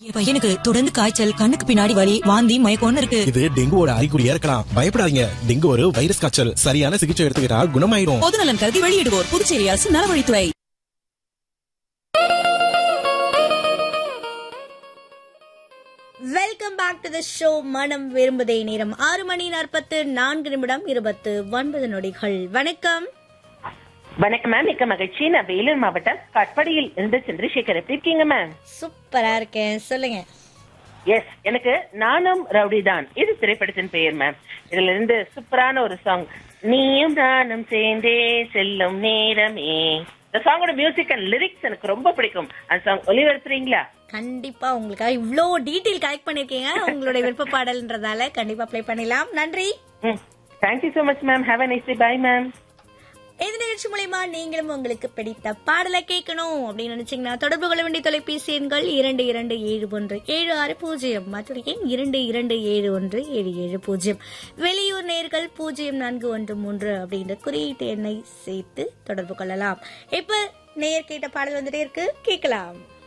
என் பையனுக்கு தொடர்ந்து காய்ச்சல் கண்ணுக்கு பின்னாடி வலி வாந்தி மயக்கம்னு இருக்கு இது டெங்குவோட அறிகுறியா இருக்கலாம் பயப்படாதீங்க டெங்கு ஒரு வைரஸ் காய்ச்சல் சரியான சிகிச்சை எடுத்துக்கிட்டா குணமாயிடும் பொதுநலன் கருதி வெளியிடுவோர் புதுச்சேரி அரசு நலவழித்துறை welcome back to the show மனம் விரும்புதே நேரம் ஆறு மணி நாற்பத்து நான்கு நிமிடம் இருபத்து ஒன்பது நொடிகள் வணக்கம் வணக்கம் மேம் மிக்க மகிழ்ச்சி நான் வேலூர் மாவட்டம் கட்படியில் இருந்து சந்திரசேகர் எப்படி இருக்கீங்க மேம் சூப்பரா இருக்கேன் சொல்லுங்க எஸ் எனக்கு நானும் ரவுடி தான் இது திரைப்படத்தின் பெயர் மேம் இதுல இருந்து சூப்பரான ஒரு சாங் நீயும் நானும் சேர்ந்தே செல்லும் நேரமே இந்த சாங்கோட மியூசிக் அண்ட் லிரிக்ஸ் எனக்கு ரொம்ப பிடிக்கும் அந்த சாங் ஒளிபரப்புறீங்களா கண்டிப்பா உங்களுக்காக இவ்ளோ டீடைல் கலெக்ட் பண்ணிருக்கீங்க உங்களுடைய விருப்ப பாடல்ன்றதால கண்டிப்பா ப்ளே பண்ணலாம் நன்றி ம் thank you so much ma'am have a nice day bye ma'am இந்த நிகழ்ச்சி மூலயமா நீங்களும் உங்களுக்கு பிடித்த பாடலை கேட்கணும் அப்படின்னு நினைச்சீங்கன்னா தொடர்பு கொள்ள வேண்டிய தொலைபேசி எண்கள் இரண்டு இரண்டு ஏழு ஒன்று ஏழு ஆறு பூஜ்ஜியம் மற்றும் எண் இரண்டு இரண்டு ஏழு ஒன்று ஏழு ஏழு பூஜ்ஜியம் வெளியூர் நேர்கள் பூஜ்ஜியம் நான்கு ஒன்று மூன்று அப்படின்ற குறியீட்டு எண்ணை சேர்த்து தொடர்பு கொள்ளலாம் இப்ப நேயர் கேட்ட பாடல் வந்துட்டே இருக்கு கேட்கலாம்